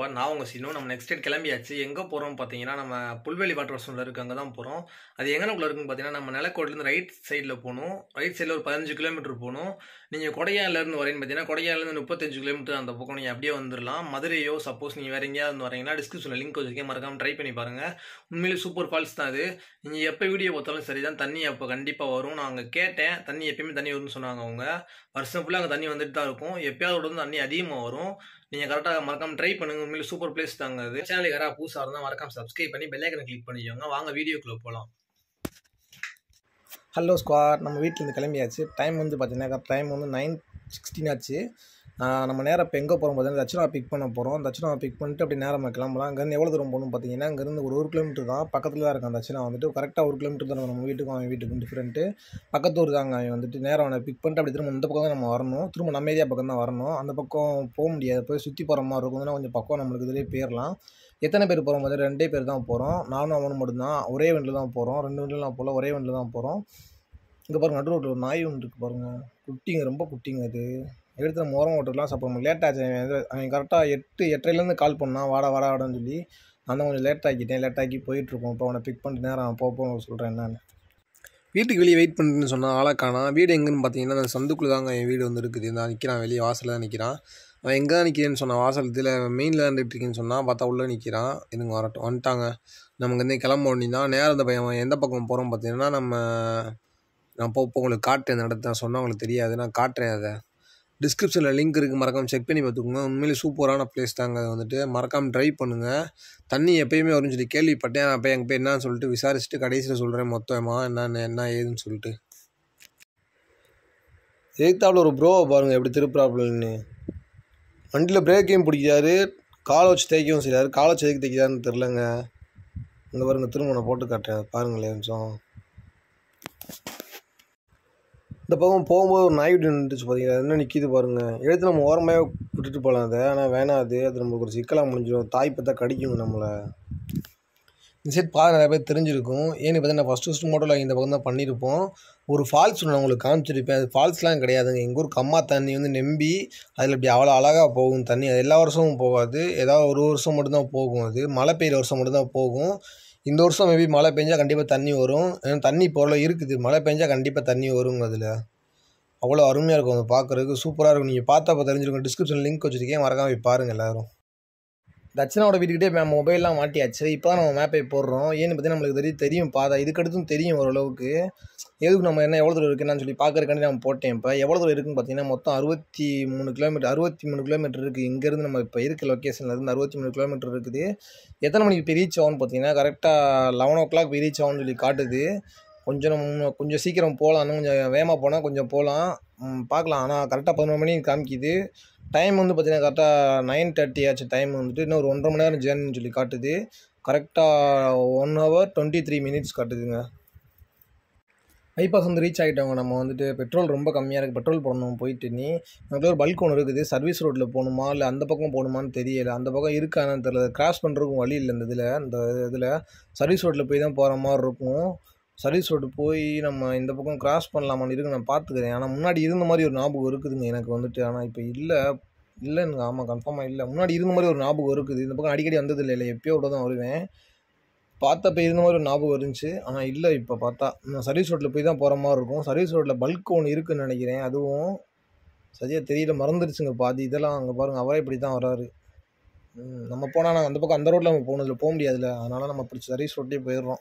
squad நான் உங்கள் சீனும் நம்ம நெக்ஸ்ட் டேட் கிளம்பியாச்சு எங்கே போகிறோம் பார்த்தீங்கன்னா நம்ம புல்வெளி வாட்டர் வசூலில் இருக்கு அங்கே தான் போகிறோம் அது எங்கனக்குள்ள இருக்குன்னு பார்த்தீங்கன்னா நம்ம நிலக்கோட்டிலேருந்து ரைட் சைடில் போகணும் ரைட் சைடில் ஒரு பதினஞ்சு கிலோமீட்டர் போகணும் நீங்கள் கொடையாலேருந்து வரேன்னு பார்த்தீங்கன்னா கொடையாலேருந்து முப்பத்தஞ்சு கிலோமீட்டர் அந்த பக்கம் நீங்கள் அப்படியே வந்துடலாம் மதுரையோ சப்போஸ் நீங்கள் வேறு எங்கேயாவது வந்து வரீங்கன்னா டிஸ்கிரிப்ஷனில் லிங்க் வச்சுருக்கேன் மறக்காமல் ட்ரை பண்ணி பாருங்கள் உண்மையிலே சூப்பர் ஃபால்ஸ் தான் அது நீங்கள் எப்போ வீடியோ பார்த்தாலும் சரி தான் தண்ணி அப்போ கண்டிப்பாக வரும் நான் அங்கே கேட்டேன் தண்ணி எப்பயுமே தண்ணி வரும்னு சொன்னாங்க அவங்க வருஷம் ஃபுல்லாக அங்கே தண்ணி வந்துட்டு தான் இருக்கும் எப்பயாவது வந்து தண்ணி அதிகமாக வரும் நீங்கள் கரெக்டாக மறக்காம ட்ரை பண்ணுங்க உண்மையிலே சூப்பர் பிளேஸ் தாங்க அது சேனலுக்கு யாராவது புதுசாக இருந்தால் மறக்காம சப்ஸ்கிரைப் பண்ணி பெல்லைக்கனை கிளிக் பண்ணிக்கோங்க வாங்க வீடியோக்குள்ளே போகலாம் ஹலோ ஸ்குவாட் நம்ம வீட்டிலேருந்து கிளம்பியாச்சு டைம் வந்து பார்த்தீங்கன்னா டைம் வந்து நைன் சிக்ஸ்டீன் ஆச்சு ஆஹ் நம்ம நேரம் இப்போ எங்கே போகிறோம் பார்த்தீங்கன்னா தட்சிணா பிக் பண்ண போகிறோம் தட்சிணா பிக் பண்ணிட்டு அப்படி நேரம் கிளம்பலாம் அங்கேருந்து எவ்வளோ தூரம் போகணும் பார்த்தீங்கன்னா இங்கேருந்து ஒரு ஒரு கிலோமீட்டர் தான் பக்கத்தில் தான் இருக்கான் தட்சிணா வந்துட்டு கரெக்டாக ஒரு கிலோமீட்டர் தான் நம்ம வீட்டுக்கும் அவன் வீட்டுக்கும் டிஃப்ரெண்ட்டு பக்கத்தூர் தாங்க அவன் வந்துட்டு நேரம் அவனை பிக் பண்ணிட்டு அப்படி திரும்ப இந்த பக்கம் தான் நம்ம வரணும் திரும்ப நம்ம ஏரியா பக்கம் தான் வரணும் அந்த பக்கம் போக முடியாது போய் சுற்றி போகிற மாதிரி இருக்கும் கொஞ்சம் கொஞ்சம் பக்கம் நம்மளுக்கு இதிலே போயிடலாம் எத்தனை பேர் போகிறோம் பார்த்தீங்கன்னா ரெண்டே பேர் தான் போகிறோம் நானும் அவனும் மட்டும்தான் ஒரே வண்டியில் தான் போகிறோம் ரெண்டு வண்டியில் நான் போகல ஒரே வண்டியில் தான் போகிறோம் இங்கே பாருங்க நடு ரோட்டில் ஒரு நாய் ஒன்று இருக்குது பாருங்க குட்டிங்க ரொம்ப குட்டிங்க அது எடுத்து நம்ம ஓரம் ஓட்டுலாம் சாப்பிட லேட் ஆச்சு அவன் எது- அவன் கரெக்டாக எட்டு எட்டரைலேருந்து கால் பண்ணான் வாடா வாடா வாடான்னு சொல்லி நான் தான் கொஞ்சம் லேட் ஆக்கிட்டேன் லேட் ஆக்கி போயிட்டுருக்கோம் இப்போ அவனை பிக் பண்ணிட்டு நேரம் போப்போம் சொல்கிறேன் என்னன்னு வீட்டுக்கு வெளியே வெயிட் பண்ணுறேன்னு சொன்னால் ஆளை காணாம் வீடு எங்கேன்னு பார்த்தீங்கன்னா அந்த சந்துக்குள்ளே தாங்க என் வீடு வந்து இருக்குது நான் நிற்கிறான் வெளியே வாசலில் தான் நிற்கிறான் அவன் எங்கே தான் நிற்கிறேன்னு சொன்னான் வாசல் இதில் மெயினில் இருந்துட்டு இருக்கேன்னு சொன்னால் பார்த்தா உள்ளே நிற்கிறான் இதுங்க வரட்டும் வந்துட்டாங்க நமக்கு வந்து கிளம்ப வேண்டியது தான் நேரம் இந்த பையன் அவன் எந்த பக்கம் போகிறோம் பார்த்தீங்கன்னா நம்ம நான் இப்போ இப்போ உங்களுக்கு காட்டுறேன் இந்த இடத்த நான் சொன்னால் உங்களுக்கு தெரியாது நான் காட்டுறேன் அதை டிஸ்கிரிப்ஷனில் லிங்க் இருக்குது மறக்காமல் செக் பண்ணி பார்த்துக்கோங்க உண்மையிலே சூப்பரான பிளேஸ் தாங்க அது வந்துட்டு மறக்காமல் ட்ரை பண்ணுங்கள் தண்ணி எப்பயுமே வரும்னு சொல்லி கேள்விப்பட்டேன் அப்போ எங்கள் போய் என்னன்னு சொல்லிட்டு விசாரிச்சுட்டு கடைசியில் சொல்கிறேன் மொத்தமாக என்னென்ன என்ன ஏதுன்னு சொல்லிட்டு எதிர்த்தாப்புல ஒரு ப்ரோவை பாருங்கள் எப்படி திருப்புறாப்புலன்னு வண்டியில் பிரேக்கையும் பிடிக்கிறாரு காலை வச்சு தேய்க்கவும் செய்கிறாரு காலை வச்சு எதுக்கு தேய்க்கிறாருன்னு தெரிலங்க இந்த பாருங்க திரும்ப நான் போட்டு காட்டுறேன் பாருங்களேன் நிமிஷம் இந்த பக்கம் போகும்போது ஒரு நாய் வீடு நின்றுச்சு பார்த்தீங்களா என்ன நிற்கிது பாருங்கள் எடுத்து நம்ம ஓரமாக விட்டுட்டு போகலாம் அதை ஆனால் வேணாம் அது அது நம்மளுக்கு ஒரு சிக்கலாக முடிஞ்சிடும் தாய் பார்த்தா கடிக்குங்க நம்மளை இந்த சைட் பார்க்க நிறைய பேர் தெரிஞ்சிருக்கும் ஏன்னு பார்த்தீங்கன்னா ஃபஸ்ட்டு ஃபஸ்ட்டு மோட்டோவில் இந்த பக்கம் தான் பண்ணியிருப்போம் ஒரு ஃபால்ஸ் ஒன்று நான் உங்களுக்கு காமிச்சிருப்பேன் அது ஃபால்ஸ்லாம் கிடையாதுங்க எங்கள் ஊர் கம்மா தண்ணி வந்து நம்பி அதில் இப்படி அவ்வளோ அழகாக போகும் தண்ணி அது எல்லா வருஷமும் போகாது ஏதாவது ஒரு வருஷம் மட்டும்தான் போகும் அது மழை பெய்கிற வருஷம் மட்டும்தான் போகும் இந்த வருஷம் மேபி மழை பெஞ்சா கண்டிப்பாக தண்ணி வரும் ஏன்னா தண்ணி இப்போ இருக்குது மழை பெஞ்சா கண்டிப்பாக தண்ணி வருங்க அதில் அவ்வளோ அருமையாக இருக்கும் அதை பார்க்குறதுக்கு சூப்பராக இருக்கும் நீங்கள் பார்த்தா அப்போ தெரிஞ்சிருக்கும் டிஸ்கிரிப்ஷன் லிங்க் வச்சுருக்கேன் மறக்காம போய் பாருங்கள் எல்லாரும் தட்சிணாவோட வீட்டுக்கிட்டே இப்போ மொபைல்லாம் மாட்டியாச்சு இப்போ தான் நம்ம மேப்பை போடுறோம் ஏன்னு பார்த்தீங்கன்னா நம்மளுக்கு தெரியும் தெரியும் பாதா இதுக்கடுத்தும் தெரியும் ஓரளவுக்கு எதுக்கு நம்ம என்ன எவ்வளோ தூரம் இருக்குன்னு சொல்லி பார்க்கறக்காண்டி நம்ம போட்டேன் இப்போ எவ்வளோ தூரம் இருக்குன்னு பார்த்தீங்கன்னா மொத்தம் அறுபத்தி மூணு கிலோமீட்டர் அறுபத்தி மூணு கிலோமீட்டர் இருக்குது இங்கேருந்து நம்ம இப்போ இருக்க லொக்கேஷனில் இருந்து அறுபத்தி மூணு கிலோமீட்டர் இருக்குது எத்தனை மணிக்கு போய் ரீச் ஆகும்னு பார்த்தீங்கன்னா கரெக்டாக லெவன் ஓ கிளாக் போய் ரீச் ஆகும்னு சொல்லி காட்டுது கொஞ்சம் நம்ம இன்னும் கொஞ்சம் சீக்கிரம் போகலாம் இன்னும் கொஞ்சம் வேகமாக போனால் கொஞ்சம் போகலாம் ம், பார்க்கலாம் ஆனால் கரெக்டாக பதினொரு மணி காமிக்குது டைம் வந்து பார்த்தீங்கன்னா கரெக்டாக நைன் தேர்ட்டி ஆச்சு டைம் வந்துட்டு இன்னும் ஒரு ஒன்றரை மணி நேரம் ஜேர்னின்னு சொல்லி காட்டுது கரெக்டாக one hour twenty three minutes காட்டுதுங்க பைபாஸ் வந்து ரீச் ஆகிட்டவங்க நம்ம வந்துட்டு பெட்ரோல் ரொம்ப கம்மியாக இருக்குது பெட்ரோல் போடணும் போயிட்டு நீ நமக்கு ஒரு பல்க் ஒன்று இருக்குது சர்வீஸ் ரோட்டில் போகணுமா இல்லை அந்த பக்கம் போகணுமான்னு தெரியல அந்த பக்கம் இருக்கானு தெரியல கிராஸ் பண்ணுறதுக்கும் வழி இல்லை இந்த இதில் இந்த இதில் சர்வீஸ் ரோட்டில் போய் தான் போகிற மாதிரி இருக்கும் சர்வீஸ் ரோடு போய் நம்ம இந்த பக்கம் கிராஸ் பண்ணலாமான்னு இருக்கு நான் பார்த்துக்கிறேன் ஆனால் முன்னாடி இருந்த மாதிரி ஒரு ஞாபகம் இருக்குதுங்க எனக்கு வந்துட்டு ஆனால் இப்போ இல்லை இல்லைங்க ஆமாம் கன்ஃபார்மாக இல்லை முன்னாடி இருந்த மாதிரி ஒரு ஞாபகம் இருக்குது இந்த பக்கம் அடிக்கடி வந்தது இல்லை இல்லை எப்பயோ விட தான் வருவேன் பார்த்தப்ப இருந்த மாதிரி ஒரு ஞாபகம் இருந்துச்சு ஆனால் இல்லை இப்போ பார்த்தா நான் சர்வீஸ் ரோட்டில் போய் தான் போகிற மாதிரி இருக்கும் சர்வீஸ் ரோட்டில் பல்க் ஒன்று இருக்குன்னு நினைக்கிறேன் அதுவும் சரியாக தெரியல மறந்துடுச்சுங்க பாதி இதெல்லாம் அங்கே பாருங்கள் அவரே இப்படி தான் வராரு ம், நம்ம போனால் நாங்கள் அந்த பக்கம் அந்த ரோட்டில் நம்ம போகணும் இதில் போக முடியாதுல்ல அதனால் நம்ம இப்படி சர்வீஸ் ரோட்லேயே போயிடுறோம்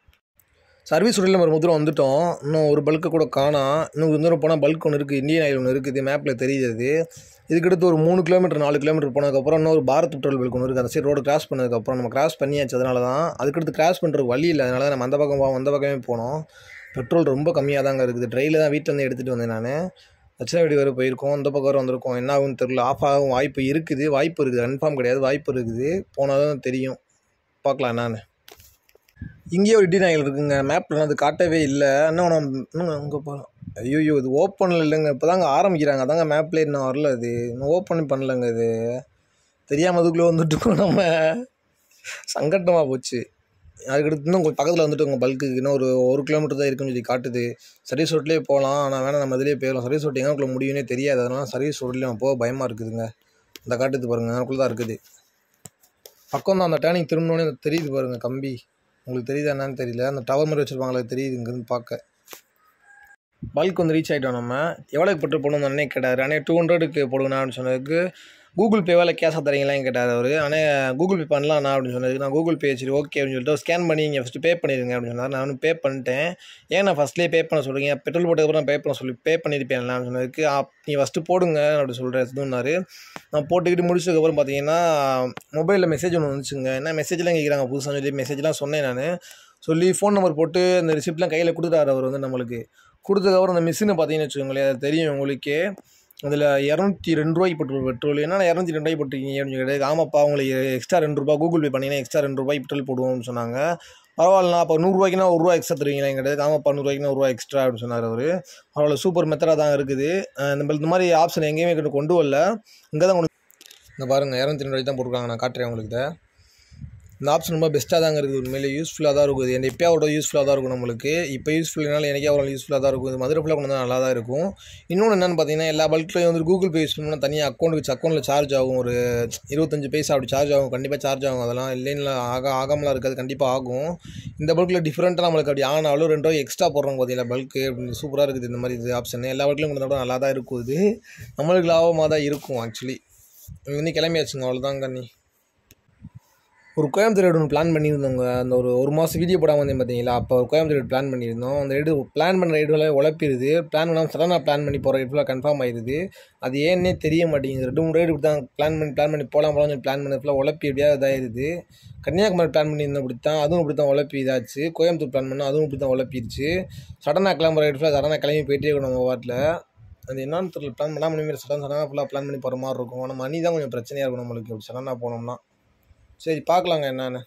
சர்வீஸ் ரோட்டில் நம்ம ரொம்ப தூரம் வந்துட்டோம் இன்னும் ஒரு பல்க்கு கூட காணோம் இன்னும் கொஞ்சம் தூரம் போனால் பல்க் ஒன்று இருக்குது இந்தியன் ஆயில் ஒன்று இருக்குது மேப்பில் தெரியுது இதுக்கடுத்து ஒரு மூணு கிலோமீட்டர் நாலு கிலோமீட்டர் போனதுக்கப்புறம் இன்னொரு பாரத் பெட்ரோல் பல்க் ஒன்று இருக்குது அந்த சைடு ரோடு கிராஸ் பண்ணதுக்கப்புறம் நம்ம கிராஸ் பண்ணியாச்சு அதனால தான் அதுக்கடுத்து கிராஸ் பண்ணுறதுக்கு வழி இல்லை அதனால தான் நம்ம அந்த பக்கம் போவோம் அந்த பக்கமே போனோம் பெட்ரோல் ரொம்ப கம்மியாக தாங்க இருக்குது ட்ரெயினில் தான் வீட்டில் இருந்து எடுத்துகிட்டு வந்தேன் நான் தட்சிண வீடு வரை போயிருக்கோம் இந்த பக்கம் வரை வந்திருக்கோம் என்ன ஆகும்னு தெரியல ஆஃப் ஆகும் வாய்ப்பு இருக்குது வாய்ப்பு இருக்குது கன்ஃபார்ம் கிடையாது வாய்ப்பு இருக்குது போனால் தான் தெரியும் பார்க்கலாம் என்னான்னு இங்கேயே ஒரு இண்டியன் ஆயில் இருக்குங்க மேப்பில் அது காட்டவே இல்லை இன்னும் நம்ம இன்னும் அங்கே போகலாம் ஐயோ இது ஓப்பனில் இல்லைங்க இப்போ தாங்க ஆரம்பிக்கிறாங்க அதாங்க மேப்லேயே இன்னும் வரல இது இன்னும் ஓப்பன் பண்ணலங்க இது தெரியாமல் அதுக்குள்ளே வந்துட்டோம் நம்ம சங்கட்டமாக போச்சு அதுக்கடுத்து இன்னும் கொஞ்சம் பக்கத்தில் வந்துட்டு உங்கள் பல்க்கு இன்னும் ஒரு ஒரு கிலோமீட்டர் தான் இருக்குன்னு சொல்லி காட்டுது சர்வீஸ் ரோட்லேயே போகலாம் ஆனால் வேணாம் நம்ம இதிலே போயிடலாம் சர்வீஸ் ரோட் எங்கேக்குள்ள முடியும்னே தெரியாது அதனால சர்வீஸ் ரோட்லேயே நம்ம போக பயமாக இருக்குதுங்க இந்த காட்டுது பாருங்க எனக்குள்ளே தான் இருக்குது பக்கம் தான் அந்த டேர்னிங் திரும்பினோடனே தெரியுது பாருங்கள் கம்பி உங்களுக்கு தெரியுதா என்னன்னு தெரியல அந்த டவர் மாதிரி வச்சுருப்பாங்களே தெரியுது இங்கேருந்து பார்க்க பல்க் வந்து ரீச் ஆகிட்டோம் நம்ம எவ்வளோக்கு பெட்ரோல் போடணும் அண்ணே கேட்டார் அண்ணே டூ ஹண்ட்ரடுக்கு போடுங்கண்ணா அப்படின்னு சொன்னதுக்கு கூகுள் பேவால் கேஷாக தரீங்களான்னு கேட்டார் அவர் ஆனால் கூகுள் பே பண்ணலாம்ண்ணா அப்படின்னு சொன்னதுக்கு நான் கூகுள் பே சரி ஓகே அப்படின்னு சொல்லிட்டு ஸ்கேன் பண்ணி நீங்கள் ஃபஸ்ட்டு பே பண்ணிடுங்க அப்படின்னு சொன்னார் நான் பே பண்ணிட்டேன் ஏன் நான் ஃபஸ்ட்லேயே பே பண்ண சொல்கிறீங்க பெட்ரோல் போட்டதுக்கப்புறம் நான் பே பண்ண சொல்லி பே பண்ணியிருப்பேன் அப்படின்னு சொன்னதுக்கு "ஆ, நீ ஃபஸ்ட்டு போடுங்க அப்படின்னு சொல்கிறேன் இதுன்னாரு நான் போட்டுக்கிட்டு முடிச்சதுக்கப்புறம் பார்த்தீங்கன்னா மொபைலில் மெசேஜ் ஒன்று வந்துச்சுங்க என்ன மெசேஜ்லாம் கேட்குறாங்க புதுசாக சொல்லி மெசேஜ்லாம் சொன்னேன் நான் சொல்லி ஃபோன் நம்பர் போட்டு அந்த ரிசிப்ட்லாம் கையில் கொடுத்துட்டாரு அவர் வந்து நம்மளுக்கு கொடுத்ததுக்கப்புறம் அந்த மிஷினை பார்த்தீங்கன்னு வச்சுக்கோங்களேன் அது தெரியும் உங்களுக்கே அதில் இரநூத்தி ரெண்டு ரூபாய்க்கு பெட்ரோல் பெட்ரோல் என்ன இரநூத்தி ரெண்டு ரூபாய்க்கு போட்டிருக்கீங்க அப்படின்னு கேட்டது ஆமாப்பா உங்களுக்கு எக்ஸ்ட்ரா ரெண்டு ரூபா கூகுள் பே பண்ணிங்கன்னா எக்ஸ்ட்ரா ரெண்டு ரூபாய் பெட்ரோல் போடுவோம்னு சொன்னாங்க பரவாயில்லண்ணா அப்போ நூறுரூவாய்க்குனா ஒரு ரூபா எக்ஸ்ட்ரா தருவீங்களா கேட்டது ஆமாப்பா நூறுரூவாய்க்குனா ஒரு ரூபா எக்ஸ்ட்ரா அப்படின்னு சொன்னார் அவர் பரவாயில்ல சூப்பர் மெத்தடாக தான் இருக்குது அஹ் நம்ம இந்த மாதிரி ஆப்ஷன் எங்கேயுமே கொண்டு கொண்டு வரல இங்கே தான் கொண்டு இங்கே பாருங்கள் இரநூத்தி ரெண்டு ரூபாய்க்கு தான் போட்டிருக்காங்க நான் காட்டுறேன் உங்களுக்கு இதை இந்த ஆப்ஷன் ரொம்ப பெஸ்ட்டாக தாங்க இருக்குது உண்மையிலே யூஸ்ஃபுல்லாக தான் இருக்குது என் எப்பயாவோட யூஸ்ஃபுல்லாக தான் இருக்கும் நம்மளுக்கு இப்போ யூஸ்ஃபுல்னால எனக்கே அவ்வளோ யூஸ்ஃபுல்லாக தான் இருக்கும் இது மதுரை ஃபுல்லாக கொண்டு வந்தால் நல்லா தான் இருக்கும் இன்னொன்று என்னென்னு பார்த்தீங்கன்னா எல்லா பல்க்லையும் வந்து கூகுள் பே யூஸ் பண்ணால் தனியாக அக்கௌண்ட் வச்சு அக்கௌண்ட்டில் சார்ஜ் ஆகும் ஒரு இருபத்தஞ்சு பைசா அப்படி சார்ஜ் ஆகும் கண்டிப்பாக சார்ஜ் ஆகும் அதெல்லாம் இல்லைன்னு ஆக ஆகாமலாம் இருக்காது கண்டிப்பாக ஆகும் இந்த பல்கில் டிஃப்ரெண்ட்டாக நம்மளுக்கு அப்படி ஆனாலும் ரெண்டு ரூபாய் எக்ஸ்ட்ரா போடுறாங்க பார்த்தீங்களா பல்க்கு அப்படின்னு சூப்பராக இருக்குது இந்த மாதிரி இது ஆப்ஷன் எல்லா பல்க்லையும் கொண்டு வந்தால் கூட நல்லா தான் இருக்கும் இது நம்மளுக்கு லாபமாக தான் இருக்கும் ஆக்சுவலி இன்னும் கிளம்பியாச்சுங்க அவ்வளோதான் கண்ணி ஒரு கோயம்புத்தூர் ரைடு ஒன்று பிளான் பண்ணியிருந்தோங்க அந்த ஒரு ஒரு மாதம் வீடியோ போடாமல் வந்தேன் பார்த்தீங்களா அப்போ ஒரு கோயம்புத்தூர் ரைடு பிளான் பண்ணியிருந்தோம் அந்த ரைடு பிளான் பண்ண ரைடுலாம் உழப்பிடுது பிளான் பண்ணாமல் சடனாக பிளான் பண்ணி போகிற ரைடு ஃபுல்லாக கன்ஃபார்ம் ஆயிடுது அது ஏன்னே தெரிய மாட்டேங்குது ரெண்டு மூணு ரைடு இப்படி தான் பிளான் பண்ணி பிளான் பண்ணி போகலாம் போகலாம் பிளான் பண்ணி ஃபுல்லாக உழப்பி எப்படியாவது இதாயிருது கன்னியாகுமரி பிளான் பண்ணியிருந்தோம் இப்படி தான் அதுவும் இப்படி தான் உழப்பி இதாச்சு கோயம்புத்தூர் பிளான் பண்ணால் அதுவும் இப்படி தான் உழப்பிடுச்சு சடனாக கிளம்புற ரைடு ஃபுல்லாக சடனாக கிளம்பி போயிட்டே இருக்கணும் நம்ம வாட்டில் அது என்னன்னு தெரியல பிளான் பண்ணாமல் இனிமேல் சடன் சடனாக ஃபுல்லாக பிளான் பண்ணி போகிற மாதிரி இருக்கும் ஆனால் மணி தான் கொஞ்சம் பிரச்சனையாக இருக்கும் நம்மளுக்கு அப்படி சடனாக போனோம்னா சரி பார்க்கலாங்க என்னென்னு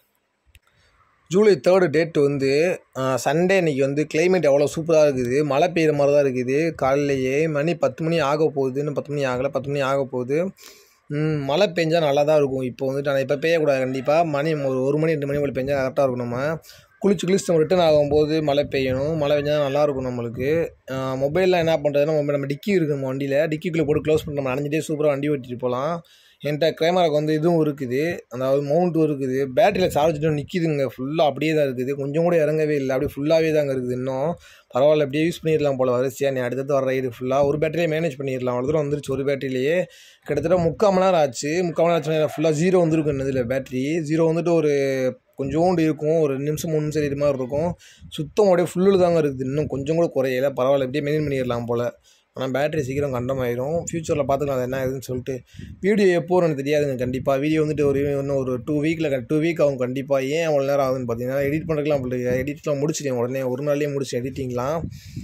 ஜூலை தேர்டு டேட் வந்து சண்டே இன்னைக்கு வந்து கிளைமேட் எவ்வளோ சூப்பராக இருக்குது மழை பெய்கிற மாதிரி தான் இருக்குது காலையிலேயே மணி பத்து மணி ஆக போகுது இன்னும் பத்து மணி ஆகலை பத்து மணி ஆக போகுது ம், மழை பெஞ்சால் நல்லா தான் இருக்கும் இப்போ வந்துட்டு ஆனால் இப்போ பெய்யக்கூடாது கண்டிப்பாக மணி ஒரு ஒரு மணி ரெண்டு மணி போல் பெஞ்சால் கரெக்டாக இருக்கும் நம்ம குளிச்சு குளிச்சு நம்ம ரிட்டர்ன் ஆகும்போது மழை பெய்யணும் மழை பெஞ்சால் நல்லாயிருக்கும் நம்மளுக்கு மொபைலில் என்ன பண்ணுறதுன்னா மொபைல் நம்ம டிக்கி இருக்குது நம்ம வண்டியில் டிக்கிக்குள்ளே போட்டு க்ளோஸ் பண்ணி நம்ம நனைஞ்சிட்டே சூப்பராக வண்டி ஓட்டிட்டு போகலாம் என்கிட்ட கேமராக்கு வந்து இதுவும் இருக்குது அதாவது மவுண்ட்டும் இருக்குது பேட்டரியில் சார்ஜ் நிற்கிதுங்க ஃபுல்லாக அப்படியே தான் இருக்குது கொஞ்சம் கூட இறங்கவே இல்லை அப்படியே ஃபுல்லாகவே தாங்க இருக்குது இன்னும் பரவாயில்ல அப்படியே யூஸ் பண்ணிடலாம் போல் வரிசையாக நீ அடுத்தது வர ரைடு ஃபுல்லாக ஒரு பேட்டரியே மேனேஜ் பண்ணிடலாம் அவ்வளோ தூரம் வந்துருச்சு ஒரு பேட்டரியிலேயே கிட்டத்தட்ட முக்கால் மணி நேரம் ஆச்சு முக்கால் மணி நேரம் ஆச்சு ஃபுல்லாக ஜீரோ வந்துருக்கும் இதில் பேட்டரி ஜீரோ வந்துட்டு ஒரு கொஞ்சோண்டு இருக்கும் ஒரு ரெண்டு நிமிஷம் மூணு நிமிஷம் இது மாதிரி இருக்கும் சுத்தம் அப்படியே ஃபுல்லில் தாங்க இருக்குது இன்னும் கொஞ்சம் கூட குறையல பரவாயில்ல இப்படியே மெயின்டைன் பண்ணிடலாம் போல் ஆனால் பேட்டரி சீக்கிரம் கண்டமாயிரும் ஃப்யூச்சரில் பார்த்துக்கலாம் அது என்ன ஏதுன்னு சொல்லிட்டு வீடியோ எப்போ வரும்னு தெரியாதுங்க கண்டிப்பாக வீடியோ வந்துட்டு ஒரு இன்னும் ஒரு டூ வீக்கில் டூ வீக் ஆகும் கண்டிப்பாக ஏன் அவ்வளோ நேரம் ஆகுதுன்னு பார்த்தீங்கன்னா எடிட் பண்ணுறதுலாம் அப்படி எடிட்லாம் முடிச்சிட்டேன் உடனே ஒரு நாள்லேயே முடிச்சு எடிட்டிங்லாம்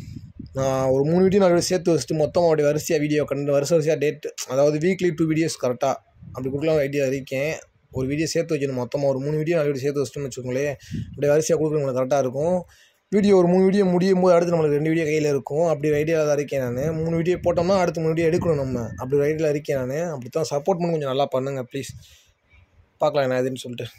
நான் ஒரு மூணு வீடியோ நாலு சேர்த்து வச்சுட்டு மொத்தமாக அப்படி வரிசையாக வீடியோ கண்டு வருஷ வரிசையாக டேட் அதாவது வீக்லி டூ வீடியோஸ் கரெக்டாக அப்படி கொடுக்கலாம் ஐடியா இருக்கேன் ஒரு வீடியோ சேர்த்து வைக்கணும் மொத்தமாக ஒரு மூணு வீடியோ நாலு வீடியோ சேர்த்து வச்சிட்டோம்னு வச்சுக்கோங்களேன் அப்படியே வரிசையாக கொடுக்குறது நம்மளுக்கு கரெக்டாக இருக்கும் வீடியோ ஒரு மூணு வீடியோ முடியும் போது அடுத்து நம்மளுக்கு ரெண்டு வீடியோ கையில் இருக்கும் அப்படி ஒரு ஐடியாவில் தான் இருக்கேன் நான் மூணு வீடியோ போட்டோம்னா அடுத்து மூணு வீடியோ எடுக்கணும் நம்ம அப்படி ஒரு ஐடியாவில் இருக்கேன் நான் அப்படி தான் சப்போர்ட் பண்ணி கொஞ்சம் நல்லா பண்ணுங்க ப்ளீஸ் பார்க்கலாம் என்ன எதுன்னு சொல்லிட்டு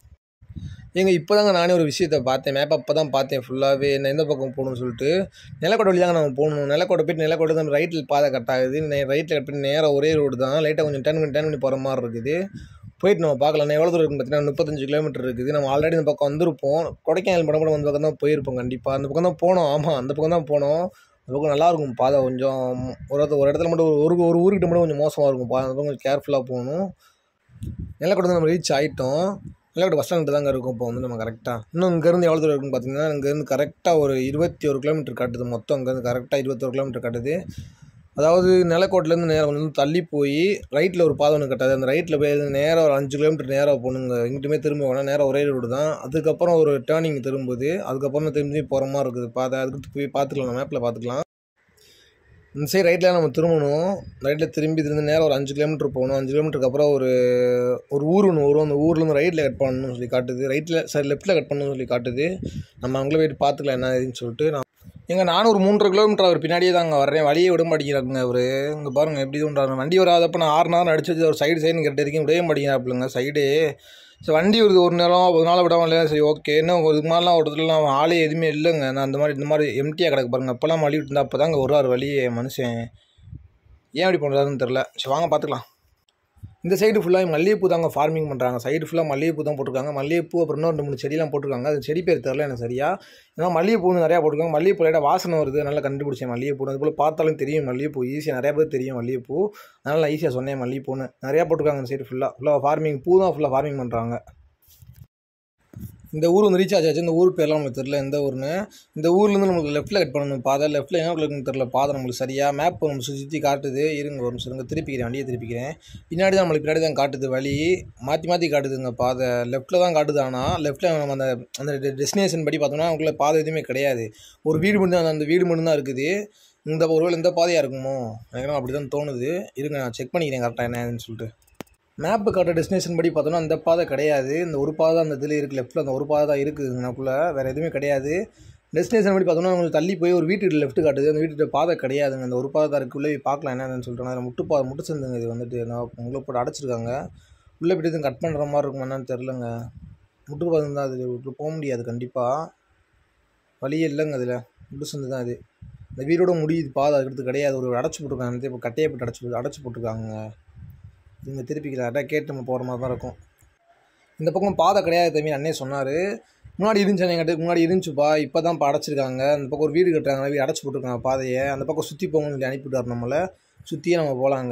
ஏங்க இப்போ தாங்க நானே ஒரு விஷயத்தை பார்த்தேன் மேப் அப்போ தான் பார்த்தேன் ஃபுல்லாகவே நான் எந்த பக்கம் போகணும்னு சொல்லிட்டு நிலக்கோட்டை வழி தாங்க நம்ம போகணும் நிலக்கோட்டை போயிட்டு நிலக்கோட்டை தான் ரைட்டில் பாதை கட் ஆகுது ரைட்டில் கட் பண்ணி நேராக ஒரே ரோடு தான் லைட்டாக கொஞ்சம் டென் பண்ணி டென் பண்ணி போகிற மாதிரி இருக்குது போயிட்டு நம்ம பார்க்கலாம் எவ்வளோ தூரம் இருக்குன்னு பார்த்தீங்கன்னா முப்பத்தஞ்சு கிலோமீட்டர் இருக்குது நம்ம ஆல்ரெடி இந்த பக்கம் வந்திருப்போம் கொடைக்கானல் படம் கூட அந்த பக்கம் தான் போயிருப்போம் கண்டிப்பாக அந்த பக்கம் தான் போனோம் ஆமாம் அந்த பக்கம் தான் போனோம் அந்த பக்கம் நல்லாயிருக்கும் பாதை கொஞ்சம் ஒரு இடத்துல ஒரு இடத்துல மட்டும் ஒரு ஒரு ஒரு ஊருக்கிட்ட மட்டும் கொஞ்சம் மோசமாக இருக்கும் பாதை அந்த பக்கம் கொஞ்சம் கேர்ஃபுல்லாக போகணும் நிலக்கோட்டை நம்ம ரீச் ஆகிட்டோம் நிலக்கோட்டை பஸ் ஸ்டாண்ட் தாங்க இருக்கும் இப்போ வந்து நம்ம கரெக்டாக இன்னும் இங்கேருந்து எவ்வளோ தூரம் இருக்குன்னு பார்த்தீங்கன்னா இங்கேருந்து கரெக்டாக ஒரு இருபத்தி ஒரு கிலோமீட்டர் காட்டுது மொத்தம் இங்கேருந்து கரெக்டாக இருபத்தொரு கிலோமீட்டர் காட்டுது அதாவது நிலக்கோட்டிலேருந்து நேரம் வந்து தள்ளி போய் ரைட்டில் ஒரு பாதை ஒன்று கட்டாது அந்த ரைட்டில் போய் நேராக ஒரு அஞ்சு கிலோமீட்டர் நேராக போகணுங்க இங்கிட்டுமே திரும்ப வேணாம் நேராக ஒரே ரோடு தான் அதுக்கப்புறம் ஒரு டேர்னிங் திரும்புது அதுக்கப்புறம் திரும்பி போகிற மாதிரி இருக்குது பாதை அதுக்கு போய் பார்த்துக்கலாம் மேப்பில் பார்த்துக்கலாம் இந்த சைடு ரைட்டில் நம்ம திரும்பணும் ரைட்டில் திரும்பி திரும்பி நேரம் ஒரு அஞ்சு கிலோமீட்டர் போகணும் அஞ்சு கிலோமீட்டருக்கு அப்புறம் ஒரு ஒரு ஊர் ஒன்று வரும் அந்த ஊர்லேருந்து ரைட்டில் கட் பண்ணணும்னு சொல்லி காட்டுது ரைட்டில் சரி லெஃப்ட்டில் கட் பண்ணணும்னு சொல்லி காட்டுது நம்ம அங்கே போயிட்டு பார்த்துக்கலாம் என்ன ஏதுன்னு சொல்லிட்டு நான் எங்க நானும் ஒரு மூன்றரை கிலோமீட்டர் அவர் பின்னாடியே தாங்க வர்றேன் வழியே விட மாட்டேங்கிறாங்க அவர் இங்கே பாருங்க எப்படி தோன்றாரு வண்டி வராதப்ப நான் ஆறு நேரம் அடிச்சு வச்சு ஒரு சைடு சைடு கேட்டு வரைக்கும் விடவே மாட்டேங்கிறாப்புலங்க சைடே சரி வண்டி வருது ஒரு நேரம் ஒரு நாள் விடாமல் இல்லையா சரி ஓகே இன்னும் ஒரு இதுக்கு மாதிரிலாம் ஒரு இடத்துலலாம் ஆளே எதுவுமே இல்லைங்க நான் அந்த மாதிரி இந்த மாதிரி எம்டியாக கிடக்கு பாருங்க அப்போல்லாம் வழி விட்டு அப்போ தாங்க வருவார் வழியே மனுஷன் ஏன் இப்படி பண்ணுறாருன்னு தெரில சரி வாங்க பார்த்துக்கலாம் இந்த சைடு ஃபுல்லாக மல்லிகைப்பூ தாங்க ஃபார்மிங் பண்ணுறாங்க சைடு ஃபுல்லாக மல்லிகைப்பூ தான் போட்டிருக்காங்க மல்லிகைப்பூ அப்புறம் இன்னும் ரெண்டு மூணு செடியெலாம் போட்டிருக்காங்க அது செடி பேர் தெரில எனக்கு சரியா ஏன்னா மல்லிகைப்பூ வந்து நிறையா போட்டிருக்காங்க மல்லிகைப்பூ லைட்டாக வாசனை வருது நல்லா கண்டுபிடிச்சேன் மல்லிகைப்பூ அது போல் பார்த்தாலும் தெரியும் மல்லிகைப்பூ ஈஸியாக நிறையா பேர் தெரியும் மல்லிகைப்பூ அதனால் நான் ஈஸியாக சொன்னேன் மல்லிகைப்பூன்னு நிறையா போட்டிருக்காங்க இந்த சைடு ஃபுல்லாக ஃபுல்லாக ஃபார்மிங் பூ தான் ஃபுல்லாக ஃபார்மிங் பண்ணுறாங்க இந்த ஊர் வந்து ரீச் ஆச்சு இந்த ஊர் பேர்லாம் நமக்கு தெரில எந்த ஊர்னு இந்த ஊர்லேருந்து நமக்கு லெஃப்ட்டில் கட் பண்ணணும் பாதை லெஃப்ட்டில் எங்கே இருக்குன்னு தெரில பாதை நம்மளுக்கு சரியாக மேப் நம்ம சுற்றி காட்டுது இருங்க ஒரு நிமிஷம் இருங்க திருப்பிக்கிறேன் வண்டியை திருப்பிக்கிறேன் பின்னாடி தான் நம்மளுக்கு பின்னாடி தான் காட்டுது வழி மாற்றி மாற்றி காட்டுதுங்க பாதை லெஃப்ட்டில் தான் காட்டுது ஆனால் லெஃப்ட்டில் நம்ம அந்த அந்த டெஸ்டினேஷன் படி பார்த்தோம்னா அவங்களுக்குள்ள பாதை எதுவுமே கிடையாது ஒரு வீடு மட்டும் தான் அந்த வீடு மட்டும் தான் இருக்குது இந்த ஒருவேளை இந்த பாதையாக இருக்குமோ எனக்கு அப்படி தான் தோணுது இருங்க நான் செக் பண்ணிக்கிறேன் கரெக்டாக என்னன்னு சொல்லிட்டு மேப்பு காட்டுற டெஸ்டினேஷன் படி பார்த்தோன்னா அந்த பாதை கிடையாது இந்த ஒரு பாதை தான் அந்த இதில் இருக்குது லெஃப்ட்டில் அந்த ஒரு பாதை தான் இருக்குது எனக்குள்ளே வேறு எதுவுமே கிடையாது டெஸ்டினேஷன் படி பார்த்தோன்னா உங்களுக்கு தள்ளி போய் ஒரு வீட்டுக்கு லெஃப்ட் காட்டுது அந்த வீட்டுக்கு பாதை கிடையாதுங்க அந்த ஒரு பாதை தான் இருக்குது உள்ளே போய் பார்க்கலாம் என்னன்னு சொல்லிட்டு அதில் முட்டு பாதை முட்டு சந்துங்க இது வந்துட்டு நான் உங்களை போட்டு அடைச்சிருக்காங்க உள்ளே போய்ட்டு எதுவும் கட் பண்ணுற மாதிரி இருக்கும் என்னன்னு தெரிலங்க முட்டு பாதை தான் அது விட்டு போக முடியாது கண்டிப்பாக வழியே இல்லைங்க அதில் முட்டு சந்து தான் இது இந்த வீடோட முடியுது பாதை அதுக்கு கிடையாது ஒரு அடைச்சி போட்டிருக்காங்க இப்போ கட்டையை போட்டு அடைச்சி அடைச்சி போட்டிருக்காங்க இவங்க திருப்பிக்கல கரெக்டாக கேட்டு நம்ம போகிற மாதிரி தான் இருக்கும் இந்த பக்கம் பாதை கிடையாது தம்பி அண்ணே சொன்னார் முன்னாடி இருந்துச்சு என்கிட்ட முன்னாடி இருந்துச்சுப்பா இப்போ தான் இப்போ அடைச்சிருக்காங்க அந்த பக்கம் ஒரு வீடு கட்டுறாங்க வீடு அடைச்சி போட்டிருக்காங்க பாதையை அந்த பக்கம் சுற்றி போங்கன்னு சொல்லி அனுப்பிவிட்டார் நம்மளை சுற்றியே நம்ம போகலாங்க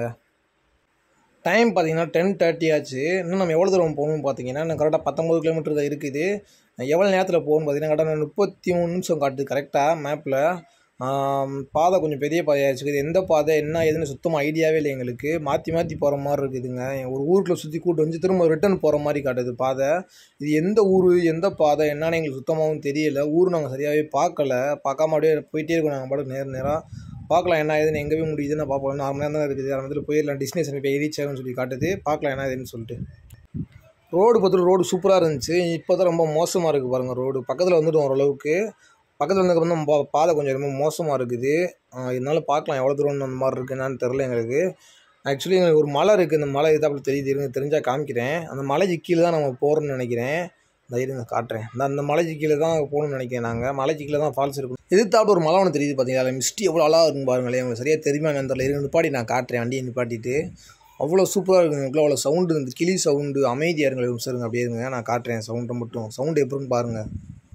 டைம் பார்த்தீங்கன்னா டென் தேர்ட்டி ஆச்சு இன்னும் நம்ம எவ்வளோ தூரம் போகணும்னு பார்த்தீங்கன்னா இன்னும் கரெக்டாக பத்தொம்பது கிலோமீட்டர் தான் இருக்குது எவ்வளோ நேரத்தில் போகணும்னு பார்த்தீங்கன்னா கரெக்டாக முப்பத்தி மூணு நிமிஷம் காட்டுது கரெக்டாக மேப்பில் பாதை கொஞ்சம் பெரிய பாதையாச்சு இது எந்த பாதை என்ன ஏதுன்னு சுத்தமாக ஐடியாவே இல்லை எங்களுக்கு மாற்றி மாற்றி போகிற மாதிரி இருக்குதுங்க ஒரு ஊருக்குள்ளே சுற்றி கூட்டு வந்து திரும்ப ரிட்டர்ன் போகிற மாதிரி காட்டுது பாதை இது எந்த ஊர் எந்த பாதை என்னன்னு எங்களுக்கு சுத்தமாகவும் தெரியல ஊர் நாங்கள் சரியாகவே பார்க்கல பார்க்காம அப்படியே போயிட்டே இருக்கோம் நாங்கள் பாட்டு நேர் நேராக பார்க்கலாம் என்ன ஏதுன்னு எங்கே போய் முடியுதுன்னு பார்ப்போம் நாலு மணி நேரம் தான் இருக்குது அரை மணி போயிடலாம் டெஸ்டினேஷன் இப்போ ரீச் ஆகும்னு சொல்லி காட்டுது பார்க்கலாம் என்ன ஏதுன்னு சொல்லிட்டு ரோடு பார்த்துட்டு ரோடு சூப்பராக இருந்துச்சு இப்போ தான் ரொம்ப மோசமாக இருக்குது பாருங்கள் ரோடு பக்கத்தில் வந்துட்டோம் ஓரளவுக்கு பக்கத்தில் வந்ததுக்கப்புறம் பா பாதை கொஞ்சம் ரொம்ப மோசமாக இருக்குது இதனால் பார்க்கலாம் எவ்வளோ தூரம் அந்த மாதிரி இருக்குன்னு தெரில எங்களுக்கு ஆக்சுவலி எங்களுக்கு ஒரு மலை இருக்குது இந்த மலை இதாப்பில் தெரியுது இருங்க தெரிஞ்சால் காமிக்கிறேன் அந்த மலைக்கு கீழே தான் நம்ம போகிறோம்னு நினைக்கிறேன் இந்த இருங்க காட்டுறேன் இந்த அந்த மலைக்கு கீழே தான் போகணும்னு நினைக்கிறேன் நாங்கள் மலைக்கு கீழே தான் ஃபால்ஸ் இருக்கும் எதிர்த்தாப்புல ஒரு மலை ஒன்று தெரியுது பார்த்தீங்களா அதில் மிஸ்டி எவ்வளோ அழகாக இருக்கும் பாருங்களேன் உங்களுக்கு சரியாக தெரியுமா என்னன்னு தெரியல இருங்க நிப்பாட்டி நான் காட்டுறேன் வண்டியை நிப்பாட்டிட்டு அவ்வளோ சூப்பராக இருக்குங்க அவ்வளோ சவுண்டு இந்த கிளி சவுண்டு அமைதியாக இருங்க ஒரு நிமிஷம் அப்படியே இருங்க நான் காட்டுறேன் சவுண்டை மட்டும் சவுண்டு எப்படின்னு பாருங்கள்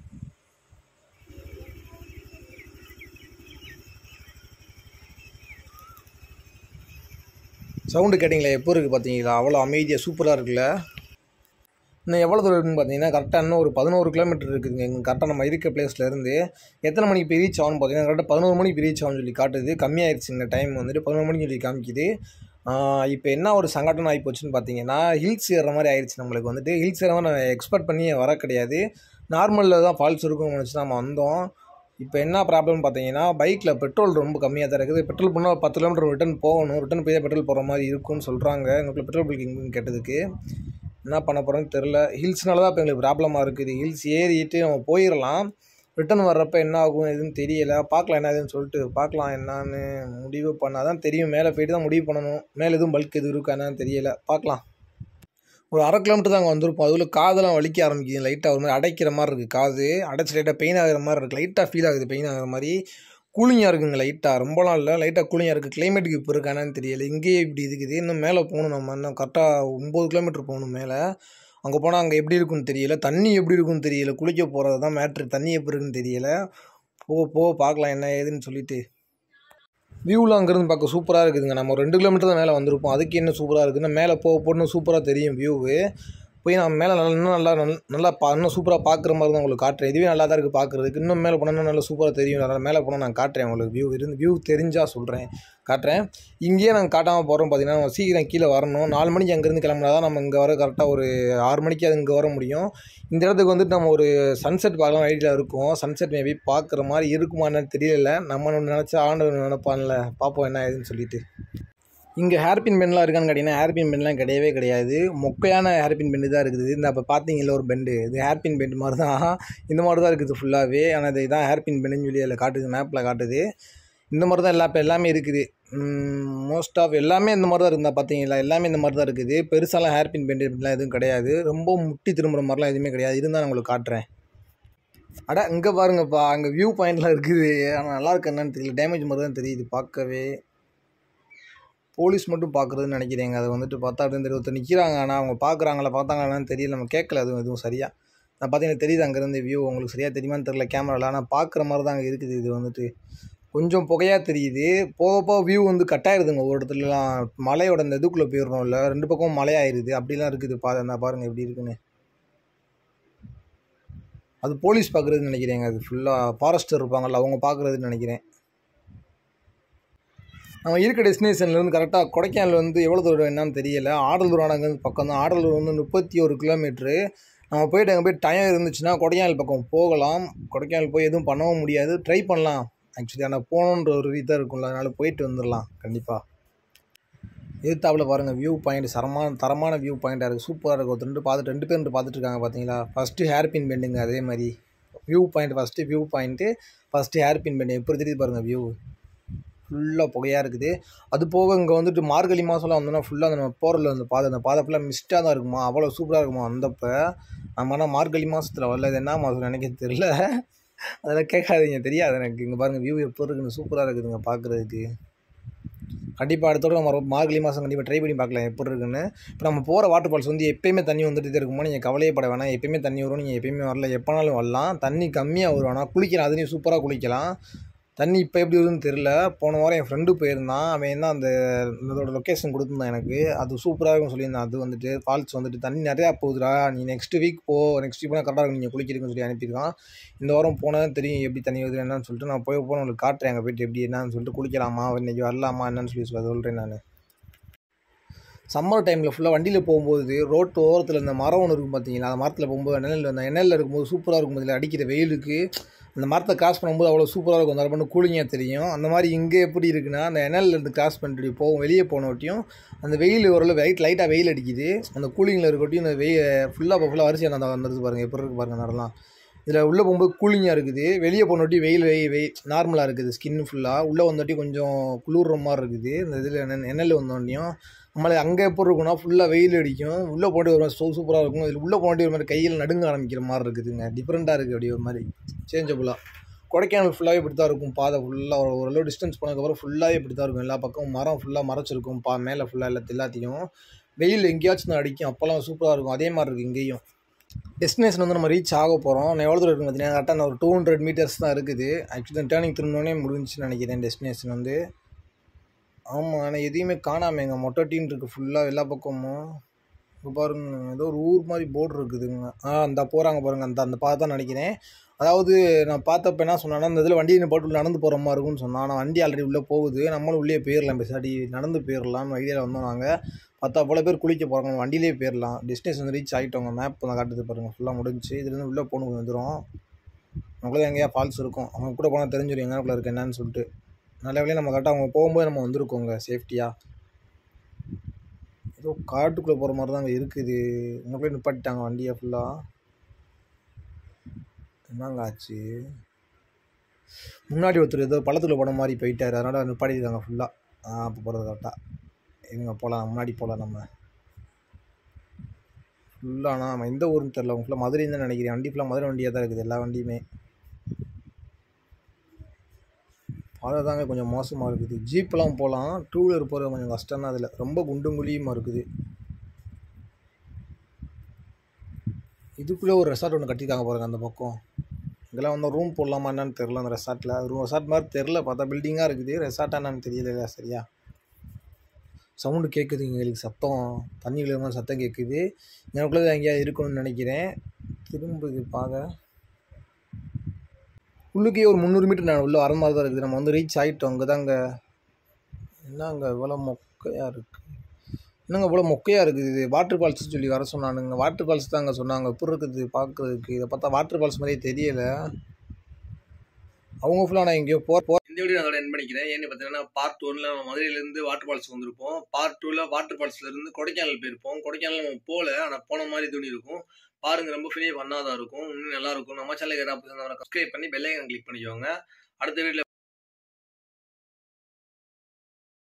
சவுண்டு கேட்டிங்களா எப்போ இருக்குது பார்த்தீங்களா அவ்வளோ அமைதியாக சூப்பராக இருக்குல்ல இன்னும் எவ்வளோ தூரம் இருக்குன்னு பார்த்தீங்கன்னா கரெக்டாக இன்னும் ஒரு பதினோரு கிலோமீட்டர் இருக்குதுங்க எங்கள் கரெக்டாக நம்ம இருக்க பிளேஸ்லேருந்து எத்தனை மணிக்கு போய் ரீச் ஆகும்னு பார்த்தீங்கன்னா கரெக்டாக பதினோரு மணிக்கு ரீச் ஆகும்னு சொல்லி காட்டுது கம்மியாயிருச்சுங்க டைம் வந்துட்டு பதினோரு மணிக்கு சொல்லி காமிக்குது இப்போ என்ன ஒரு சங்கடம் ஆகி போச்சுன்னு பார்த்தீங்கன்னா ஹில்ஸ் ஏறுற மாதிரி ஆயிடுச்சு நம்மளுக்கு வந்துட்டு ஹில்ஸ் ஏற மாதிரி நான் எக்ஸ்பெக்ட் பண்ணி வர கிடையாது நார்மலில் தான் ஃபால்ஸ் இருக்கும்னு நினச்சி நம்ம வந்தோம் இப்போ என்ன ப்ராப்ளம்னு பார்த்தீங்கன்னா பைக்கில் பெட்ரோல் ரொம்ப கம்மியாக தான் இருக்குது பெட்ரோல் பண்ணால் பத்து கிலோமீட்டர் ரிட்டன் போகணும் ரிட்டன் போய் பெட்ரோல் போகிற மாதிரி இருக்கும்னு சொல்கிறாங்க எங்களுக்கு பெட்ரோல் பில் எங்கேன்னு கேட்டதுக்கு என்ன பண்ண போகிறோன்னு தெரில ஹில்ஸ்னால தான் இப்போ எங்களுக்கு ப்ராப்ளமாக இருக்குது ஹில்ஸ் ஏறிட்டு நம்ம போயிடலாம் ரிட்டன் வர்றப்ப என்ன ஆகும் எதுன்னு தெரியல பார்க்கலாம் என்ன ஏதுன்னு சொல்லிட்டு பார்க்கலாம் என்னான்னு முடிவு பண்ணால் தான் தெரியும் மேலே போயிட்டு தான் முடிவு பண்ணணும் மேலே எதுவும் பல்க் எதுவும் இருக்கா என்னன்னு தெரியல பார்க்கலாம் ஒரு அரை கிலோமீட்டர் தான் அங்கே வந்திருப்போம் அதுக்குள்ள காதெல்லாம் வலிக்க ஆரம்பிக்குது லைட்டாக ஒரு மாதிரி அடைக்கிற மாதிரி இருக்குது காது அடைச்சி லைட்டாக பெயின் ஆகிற மாதிரி இருக்குது லைட்டாக ஃபீல் ஆகுது பெயின் ஆகிற மாதிரி கூலிங்காக இருக்குங்க லைட்டாக ரொம்பலாம் இல்லை லைட்டாக கூலிங்காக இருக்குது கிளைமேட்டுக்கு இப்போ இருக்கானு தெரியல இங்கேயே இப்படி இருக்குது இன்னும் மேலே போகணும் நம்ம இன்னும் கரெக்டாக ஒம்பது கிலோமீட்டர் போகணும் மேலே அங்கே போனால் அங்கே எப்படி இருக்குன்னு தெரியல தண்ணி எப்படி இருக்குன்னு தெரியல குளிக்க போகிறது தான் மேட்ரு தண்ணி எப்படி இருக்குன்னு தெரியல போக போக பார்க்கலாம் என்ன ஏதுன்னு சொல்லிட்டு வியூலாம் அங்கேருந்து பார்க்க சூப்பராக இருக்குதுங்க நம்ம ஒரு ரெண்டு கிலோமீட்டர் தான் மேலே வந்திருப்போம் அதுக்கு என்ன சூப்பராக இருக்குதுன்னா மேலே போக போட்டு சூப்பராக தெரியும் வியூவு போய் நம்ம மேலே நல்லா இன்னும் நல்லா நல் நல்லா பா இன்னும் சூப்பராக பார்க்குற மாதிரி தான் உங்களுக்கு காட்டுறேன் இதுவே நல்லா தான் இருக்குது பார்க்குறதுக்கு இன்னும் மேலே போனால் இன்னும் நல்லா சூப்பராக தெரியும் நல்லா மேலே போனால் நான் காட்டுறேன் உங்களுக்கு வியூ இருந்து வியூ தெரிஞ்சால் சொல்கிறேன் காட்டுறேன் இங்கேயே நாங்கள் காட்டாமல் போகிறோம் பார்த்தீங்கன்னா நம்ம சீக்கிரம் கீழே வரணும் நாலு மணிக்கு அங்கேருந்து கிளம்புனா தான் நம்ம இங்கே வர கரெக்டாக ஒரு ஆறு மணிக்கு அது இங்கே வர முடியும் இந்த இடத்துக்கு வந்துட்டு நம்ம ஒரு சன்செட் பார்க்கலாம் ஐடியா இருக்கும் சன்செட் மேபி பார்க்குற மாதிரி இருக்குமா என்னன்னு தெரியல நம்ம ஒன்று நினச்சா ஆண்டவர் நினைப்பான்ல பார்ப்போம் என்ன ஏதுன்னு சொல்லிட்டு இங்கே ஹேர்பின் பென்லாம் இருக்கான்னு கேட்டிங்கன்னா ஹேர்பின் பென்லாம் கிடையவே கிடையாது மொக்கையான ஹேர்பின் பெண்டு தான் இருக்குது இந்த அப்போ பார்த்தீங்கல்ல ஒரு பெண்டு இது ஹேர்பின் பெண்டு மாதிரி தான் இந்த மாதிரி தான் இருக்குது ஃபுல்லாகவே ஆனால் இது இதான் ஹேர்பின் பெண்டுன்னு சொல்லி அதில் காட்டுது மேப்பில் காட்டுது இந்த மாதிரி தான் எல்லா இப்போ எல்லாமே இருக்குது மோஸ்ட் ஆஃப் எல்லாமே இந்த மாதிரி தான் இருந்தால் பார்த்தீங்களா எல்லாமே இந்த மாதிரி தான் இருக்குது பெருசாலாம் ஹேர்பின் பெண்டு இப்படிலாம் எதுவும் கிடையாது ரொம்ப முட்டி திரும்புகிற மாதிரிலாம் எதுவுமே கிடையாது இருந்தால் நான் உங்களுக்கு காட்டுறேன் அட இங்கே பாருங்கப்பா அங்கே வியூ பாயிண்ட்லாம் இருக்குது ஆனால் நல்லா இருக்கு என்னன்னு தெரியல டேமேஜ் மாதிரி தான் தெரியுது பார்க்கவே போலீஸ் மட்டும் பார்க்குறதுன்னு நினைக்கிறேங்க அதை வந்துட்டு பார்த்தா அப்படின்னு இருபத்தி நிற்கிறாங்க ஆனால் அவங்க பார்க்குறாங்களா பார்த்தாங்களான்னு தெரியல நம்ம கேட்கல அதுவும் எதுவும் சரியாக நான் பார்த்தீங்கன்னா தெரியுது அங்கேருந்து வியூ உங்களுக்கு சரியாக தெரியுமான்னு தெரில கேமராவில் ஆனால் பார்க்குற மாதிரி தான் அங்கே இருக்குது இது வந்துட்டு கொஞ்சம் புகையாக தெரியுது போக போக வியூ வந்து கட் ஆயிருதுங்க ஒரு இடத்துலலாம் மலையோட இந்த இதுக்குள்ளே போயிடுறோம்ல ரெண்டு பக்கமும் மலையாயிருது அப்படிலாம் இருக்குது பா நான் பாருங்கள் எப்படி இருக்குன்னு அது போலீஸ் பார்க்குறதுன்னு நினைக்கிறேங்க அது ஃபுல்லாக ஃபாரஸ்டர் இருப்பாங்கல்ல அவங்க பார்க்குறதுன்னு நினைக்கிறேன் நம்ம இருக்க டெஸ்டினேஷன்லேருந்து கரெக்டாக கொடைக்கானல் வந்து எவ்வளோ தூரம் என்னன்னு தெரியல ஆடலூர் அங்கேருந்து பக்கம் தான் ஆடலூர் வந்து முப்பத்தி ஒரு கிலோமீட்ரு நம்ம போயிட்டு அங்கே போய் டைம் இருந்துச்சுன்னா கொடைக்கானல் பக்கம் போகலாம் கொடைக்கானல் போய் எதுவும் பண்ணவும் முடியாது ட்ரை பண்ணலாம் ஆக்சுவலி ஆனால் போகணுன்ற ஒரு இதாக இருக்கும்ல அதனால் போயிட்டு வந்துடலாம் கண்டிப்பாக எதிர்த்தாப்பில் பாருங்கள் வியூ பாயிண்ட் சரமான தரமான வியூ பாயிண்ட்டாக இருக்குது சூப்பராக இருக்கும் ஒருத்தர் ரெண்டு பார்த்துட்டு ரெண்டு பேர் ரெண்டு பார்த்துட்டு இருக்காங்க பார்த்தீங்களா ஃபஸ்ட்டு ஹேர் பின் பெண்டுங்க அதே மாதிரி view point first view point first hair pin bend எப்படி தெரியுது பாருங்கள் வியூ ஃபுல்லாக புகையாக இருக்குது அது போக இங்கே வந்துட்டு மார்கழி மாதம்லாம் வந்தோன்னா ஃபுல்லாக அந்த நம்ம போகிறதுல அந்த பாதை அந்த பாதை ஃபுல்லாக மிஸ்ட்டாக தான் இருக்குமா அவ்வளோ சூப்பராக இருக்குமா வந்தப்போ நம்ம ஆனால் மார்கழி மாதத்தில் வரல இது என்ன மாதம் நினைக்க தெரியல அதெல்லாம் கேட்காதீங்க தெரியாது எனக்கு இங்கே பாருங்கள் வியூ எப்போ இருக்குன்னு சூப்பராக இருக்குதுங்க பார்க்குறதுக்கு கண்டிப்பாக அடுத்தோட நம்ம ரொம்ப மார்கழி மாதம் கண்டிப்பாக ட்ரை பண்ணி பார்க்கலாம் எப்படி இருக்குன்னு இப்போ நம்ம போகிற வாட்டர் ஃபால்ஸ் வந்து எப்பயுமே தண்ணி வந்துட்டு இருக்குமோ நீங்கள் கவலையே பட வேணாம் எப்பயுமே தண்ணி வரும் நீங்கள் எப்பயுமே வரல எப்போனாலும் வரலாம் தண்ணி கம்மியாக வரும் ஆனால் குளிக்கலாம் அதுலேயும் சூப்பராக குளிக்கலாம் தண்ணி இப்போ எப்படி வருதுன்னு தெரில போன வாரம் என் ஃப்ரெண்டு போயிருந்தான் அவன் என்ன அந்த இதோட லொக்கேஷன் கொடுத்துருந்தான் எனக்கு அது சூப்பராக இருக்கும் சொல்லியிருந்தான் அது வந்துட்டு ஃபால்ஸ் வந்துட்டு தண்ணி நிறையா போகுதுடா நீ நெக்ஸ்ட் வீக் போ நெக்ஸ்ட் வீக் போனால் கரெக்டாக இருக்கும் நீங்கள் குளிக்கிறதுன்னு சொல்லி அனுப்பியிருக்கான் இந்த வாரம் போனால் தெரியும் எப்படி தண்ணி வருது என்னன்னு சொல்லிட்டு நான் போய் போன உங்களுக்கு காட்டுறேன் அங்கே போயிட்டு எப்படி என்னன்னு சொல்லிட்டு குளிக்கலாமா இன்னைக்கு வரலாமா என்னன்னு சொல்லி சொல்ல சொல்கிறேன் நான் சம்மர் டைமில் ஃபுல்லாக வண்டியில் போகும்போது ரோட்டு ஓரத்தில் இந்த மரம் ஒன்று இருக்கும் பார்த்தீங்களா அந்த மரத்தில் போகும்போது நிழல் அந்த நிழலில் இருக்கும்போது சூப்பராக இருக்கும் இதில் அடிக்கிற வெயிலுக்கு அந்த மரத்தை கிராஸ் பண்ணும்போது அவ்வளோ சூப்பராக இருக்கும் அந்த பண்ணு கூலிங்காக தெரியும் அந்த மாதிரி இங்கே எப்படி இருக்குன்னா அந்த நிழல்ல இருந்து கிராஸ் பண்ணிட்டு போகும் வெளியே போனவட்டியும் அந்த வெயில் ஓரளவு வெயிட் லைட்டாக வெயில் அடிக்குது அந்த கூலிங்கில் இருக்கட்டியும் அந்த வெயில் ஃபுல்லாக ஃபுல்லாக வரிசையாக அந்த வந்துருது பாருங்கள் எப்படி இருக்கு பாருங்கள் நடலாம் இதில் உள்ளே போகும்போது கூலிங்காக இருக்குது வெளியே போனோட்டி வெயில் வெய் வெய் நார்மலாக இருக்குது ஸ்கின் ஃபுல்லாக உள்ளே வந்தோட்டி கொஞ்சம் குளிர்ற மாதிரி இருக்குது இந்த இதில் நிழல் வந்தோடனையும் நம்மளை அங்கே எப்படி இருக்குன்னா ஃபுல்லாக வெயில் அடிக்கும் உள்ளே போட்டு ஒரு மாதிரி சூ சூப்பராக இருக்கும் இதில் உள்ளே போனோட்டி ஒரு மாதிரி கையில் நடுங்க ஆரம்பிக்கிற மாதிரி இருக்குதுங்க டிஃப்ரெண்ட்டாக இருக்குது அப்படி ஒரு மாதிரி சேஞ்சபுளாக கொடைக்கானல் ஃபுல்லாகவே இப்படி தான் இருக்கும் பாதை ஃபுல்லாக ஒரு ஓரளவு டிஸ்டன்ஸ் போனதுக்கப்புறம் ஃபுல்லாகவே இப்படி தான் இருக்கும் எல்லா பக்கமும் மரம் ஃபுல்லாக மறைச்சிருக்கும் பா மேலே ஃபுல்லாக எல்லாத்து எல்லாத்தையும் வெயில் எங்கேயாச்சும் தான் அடிக்கும் அப்போல்லாம் சூப்பராக இருக்கும் அதே மாதிரி இருக்குது இங்கேயும் டெஸ்டினேஷன் வந்து நம்ம ரீச் ஆக போகிறோம் நான் எவ்வளோ தூரம் இருக்கு பார்த்தீங்கன்னா கரெக்டாக ஒரு டூ ஹண்ட்ரட் மீட்டர்ஸ் தான் இருக்குது ஆக்சுவலி டேர்னிங் திரும்பினோடனே முடிஞ்சுன்னு நினைக்கிறேன் டெஸ்டினேஷன் வந்து ஆமாம் ஆனால் எதையுமே காணாமல் எங்கள் மொட்டை டீம் இருக்குது ஃபுல்லாக எல்லா பக்கமும் இப்போ பாருங்க ஏதோ ஒரு ஊர் மாதிரி போர்டு இருக்குதுங்க ஆ அந்த போகிறாங்க பாருங்க அந்த அந்த பாதை தான் நினைக்கிறேன் அதாவது நான் பார்த்தப்ப என்ன சொன்னான்னா இந்த இதில் வண்டியை போட்டு நடந்து போகிற மாதிரி இருக்கும்னு சொன்னான் ஆனால் வண்டி ஆல்ரெடி உள்ளே போகுது நம்மளும் உள்ளே போயிடலாம் பேசாடி நடந்து போயிடலாம்னு ஐடியாவில் வந்தோம் நாங்கள் பத்தா போல பேர் குளிக்க போகிறாங்க வண்டியிலே போயிடலாம் டெஸ்டினேஷன் ரீச் ஆகிட்டோங்க மேப் நான் காட்டுது பாருங்கள் ஃபுல்லாக முடிஞ்சு இதுலேருந்து உள்ளே போகணும் வந்துடும் அவங்களே எங்கேயா ஃபால்ஸ் இருக்கும் அவங்க கூட போனால் தெரிஞ்சிடும் எங்கேக்குள்ள இருக்கு என்னன்னு சொல்லிட்டு நல்ல வேலையை நம்ம கரெக்டாக அவங்க போகும்போது நம்ம வந்திருக்கோங்க சேஃப்டியாக ஏதோ காட்டுக்குள்ளே போகிற மாதிரி தான் அங்கே இருக்குது உங்களுக்குள்ளே நிப்பாட்டிட்டாங்க வண்டியை ஃபுல்லாக என்னங்க ஆச்சு முன்னாடி ஒருத்தர் ஏதோ பள்ளத்தில் போன மாதிரி போயிட்டார் அதனால் நிப்பாட்டிருக்காங்க ஃபுல்லாக ஆ அப்போ போகிறது கரெக்டாக இருங்க போகலாம் முன்னாடி போகலாம் நம்ம ஃபுல்லானா நம்ம எந்த ஊருன்னு தெரில அவங்க ஃபுல்லாக மதுரைன்னு தான் நினைக்கிறேன் வண்டி ஃபுல்லாக மதுரை வண்டியாக தான் இருக்குது எல்லா வண்டியுமே பாதை தாங்க கொஞ்சம் மோசமாக இருக்குது ஜீப்லாம் போகலாம் டூ வீலர் போகிறது கொஞ்சம் கஷ்டம் தான் அதில் ரொம்ப குண்டும் குழியுமா இருக்குது இதுக்குள்ளே ஒரு ரெசார்ட் ஒன்று கட்டியிருக்காங்க பாருங்க அந்த பக்கம் இங்கெல்லாம் வந்து ரூம் போடலாமா என்னன்னு தெரில அந்த ரெசார்ட்டில் ரூம் ரெசார்ட் மாதிரி தெரில பார்த்தா பில்டிங்காக இருக்குது ரெசார்ட்டா என்னன்னு தெரியல சரியா சவுண்டு கேட்குது எங்களுக்கு சத்தம் தண்ணி விழுகிற மாதிரி சத்தம் கேட்குது எனக்குள்ளே எங்கேயாவது இருக்கணும்னு நினைக்கிறேன் திரும்ப இது பார்க்க உள்ளுக்கே ஒரு முந்நூறு மீட்டர் நான் உள்ளே வர மாதிரி தான் இருக்குது நம்ம வந்து ரீச் ஆகிட்டோம் அங்கே தாங்க என்னங்க இவ்வளோ மொக்கையாக இருக்குது என்னங்க இவ்வளோ மொக்கையாக இருக்குது இது வாட்டர் ஃபால்ஸ் சொல்லி வர சொன்னானுங்க வாட்டர் ஃபால்ஸ் தாங்க சொன்னாங்க எப்படி இருக்குது பார்க்குறதுக்கு இதை பார்த்தா வாட்டர் ஃபால்ஸ் மாதிரியே தெரியலை அவங்க ஃபுல்லாக நான் எங்கேயோ போ போ இந்த வீடியோ நான் அதோட என் பண்ணிக்கிறேன் ஏன்னு பார்த்தீங்கன்னா பார்ட் ஒன்ல நம்ம மதுரையிலேருந்து வாட்டர் ஃபால்ஸ் வந்திருப்போம் பார்ட் டூவில் வாட்டர் ஃபால்ஸ்ல இருந்து கொடைக்கானல் போயிருப்போம் கொடைக்கானல் நம்ம போகல ஆனால் போன மாதிரி துணி இருக்கும் பாருங்க ரொம்ப ஃபினிஷ் பண்ணாதான் இருக்கும் இன்னும் நல்லா இருக்கும் நம்ம சேனலுக்கு ஏதாவது சப்ஸ்கிரைப் பண்ணி பெல்லைக்கன் கிளிக் பண்ணிக்கோங்க அடுத்த வீடியோ